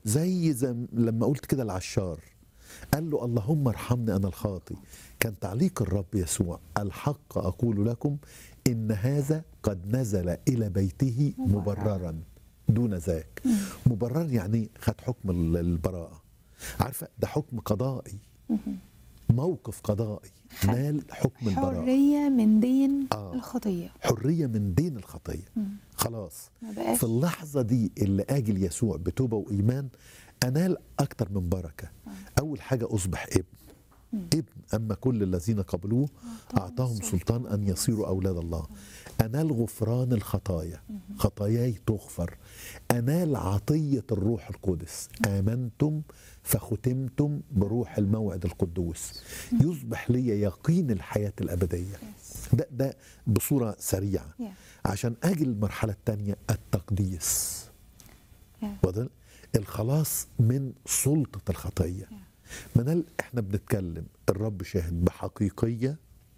زي, زي لما قلت كده العشار قال له اللهم ارحمني انا الخاطي كان تعليق الرب يسوع الحق اقول لكم ان هذا قد نزل الى بيته مبررا دون ذاك مبررا يعني خد حكم ال- البراءه عارفه ده حكم قضائي موقف قضائي نال حكم البراءه حريه من دين آه. الخطيه حريه من دين الخطيه خلاص ما بقاش في اللحظه دي اللي اجل يسوع بتوبه وايمان انال اكتر من بركه اول حاجه اصبح ابن ابن اما كل الذين قبلوه اعطاهم سلطان ان يصيروا اولاد الله انال غفران الخطايا خطاياي تغفر انال عطيه الروح القدس امنتم فختمتم بروح الموعد القدوس يصبح لي يقين الحياه الابديه ده ده بصوره سريعه Yeah. عشان اجي المرحله الثانيه التقديس Yeah. وده الخلاص من سلطه الخطيه منال احنا بنتكلم الرب شاهد بحقيقيه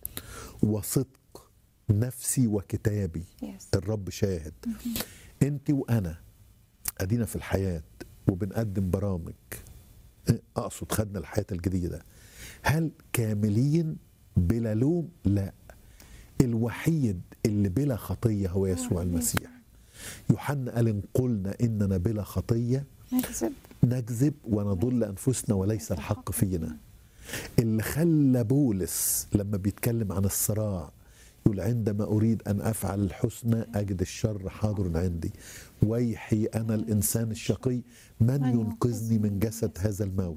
وصدق نفسي وكتابي Yes. الرب شاهد انت وانا ادينا في الحياه وبنقدم برامج اقصد خدنا الحياه الجديده هل كاملين بلا لوم لا الوحيد اللي بلا خطيه هو يسوع المسيح يوحنا قال ان قلنا اننا بلا خطيه نكذب نكذب ونضل انفسنا وليس الحق فينا اللي خلى بولس لما بيتكلم عن الصراع يقول عندما اريد ان افعل الحسنى اجد الشر حاضر عندي ويحي انا الانسان الشقي من ينقذني من جسد هذا الموت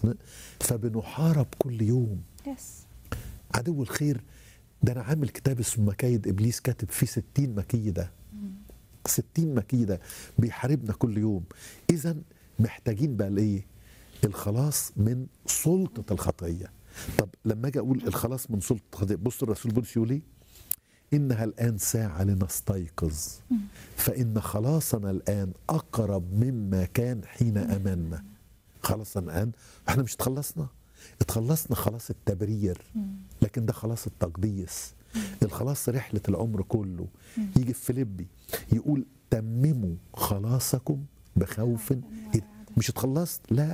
فبنحارب كل يوم يس عدو الخير ده انا عامل كتاب اسمه مكايد ابليس كاتب فيه 60 مكيده 60 مكيده بيحاربنا كل يوم اذا محتاجين بقى الايه الخلاص من سلطه الخطيه طب لما اجي اقول الخلاص من سلطه الخطيه بص الرسول بولس يقول ايه انها الان ساعه لنستيقظ فان خلاصنا الان اقرب مما كان حين امنا خلاصنا الان احنا مش اتخلصنا اتخلصنا خلاص التبرير لكن ده خلاص التقديس الخلاص رحلة العمر كله يجي في فيليبي يقول تمموا خلاصكم بخوف إيه؟ مش اتخلصت لا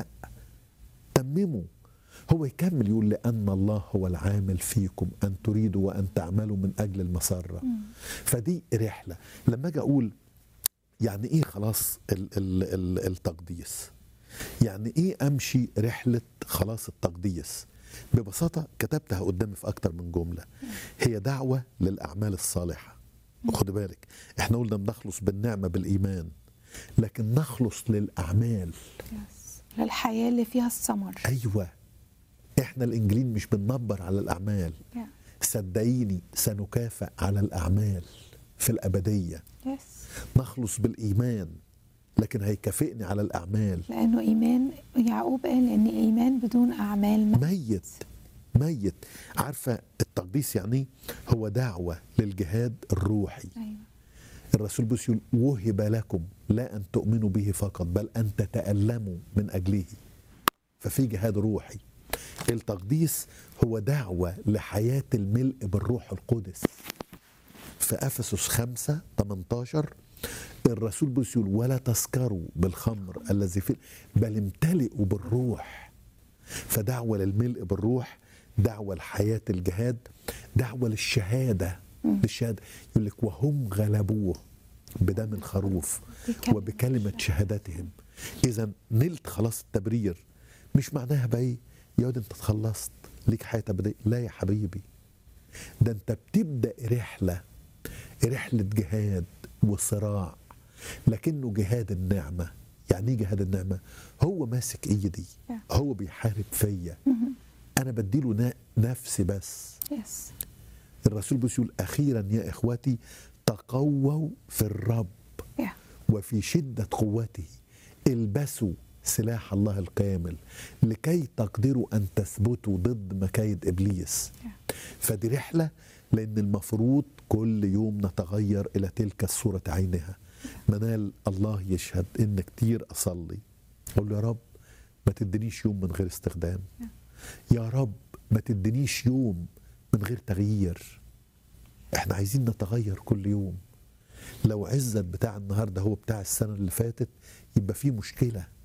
تمموا هو يكمل يقول لأن الله هو العامل فيكم أن تريدوا وأن تعملوا من أجل المسرة فدي رحلة لما أجي أقول يعني إيه خلاص ال- ال- ال- التقديس يعني ايه امشي رحله خلاص التقديس ببساطه كتبتها قدامي في اكتر من جمله هي دعوه للاعمال الصالحه خد بالك احنا قلنا بنخلص بالنعمه بالايمان لكن نخلص للاعمال يس للحياه اللي فيها الثمر ايوه احنا الانجيلين مش بننبر على الاعمال Yeah. صدقيني سنكافئ على الاعمال في الابديه يس نخلص بالايمان لكن هيكافئني على الاعمال لانه ايمان يعقوب قال ان ايمان بدون اعمال ميت. ميت ميت عارفه التقديس يعني إيه؟ هو دعوه للجهاد الروحي ايوه الرسول بولس يقول وهب لكم لا ان تؤمنوا به فقط بل ان تتالموا من اجله ففي جهاد روحي التقديس هو دعوه لحياه الملء بالروح القدس في افسس 5 18 الرسول بولس يقول ولا تسكروا بالخمر الذي في بل امتلئوا بالروح فدعوه للملء بالروح دعوه لحياه الجهاد دعوه للشهاده للشهاده يقول لك وهم غلبوه بدم الخروف بكلمة وبكلمه شهادتهم اذا نلت خلاص التبرير مش معناها بقى ايه يا واد انت اتخلصت ليك حياه ابديه لا يا حبيبي ده انت بتبدا رحله رحله جهاد وصراع لكنه جهاد النعمه يعني ايه جهاد النعمه هو ماسك ايدي هو بيحارب فيا انا بديله نا- نفسي بس يس الرسول بولس يقول اخيرا يا اخوتي تقووا في الرب يا وفي شدة قوته البسوا سلاح الله الكامل لكي تقدروا أن تثبتوا ضد مكايد إبليس فدي رحلة لأن المفروض كل يوم نتغير إلى تلك الصورة عينها منال الله يشهد إن كتير أصلي أقول له يا رب ما تدنيش يوم من غير استخدام يا رب ما تدنيش يوم من غير تغيير احنا عايزين نتغير كل يوم لو عزت بتاع النهارده هو بتاع السنه اللي فاتت يبقى في مشكله